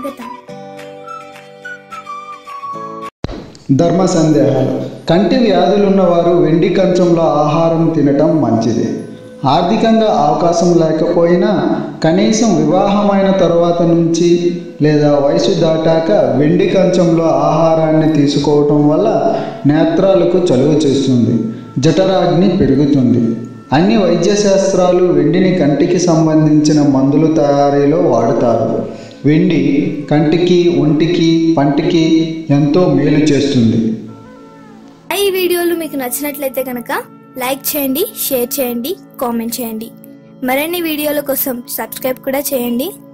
స్వాగతం ధర్మ సందేహాలు కంటి వ్యాధులున్నవారు వెండి కంచంలో ఆహారం తినటం మంచిది ఆర్థికంగా అవకాశం లేకపోయినా కనీసం వివాహమైన తర్వాత నుంచి లేదా వయసు దాటాక వెండి కంచంలో ఆహారాన్ని తీసుకోవటం వల్ల నేత్రాలకు చలువ చేస్తుంది జఠరాగ్ని పెరుగుతుంది అన్ని వైద్య శాస్త్రాలు వెండిని కంటికి సంబంధించిన మందుల తయారీలో వాడుతారు వెండి కంటికి ఒంటికి పంటికి ఎంతో మేలు చేస్తుంది ఈ వీడియోలు మీకు నచ్చినట్లయితే కనుక లైక్ చేయండి షేర్ చేయండి కామెంట్ చేయండి మరిన్ని వీడియోల కోసం సబ్స్క్రైబ్ కూడా చేయండి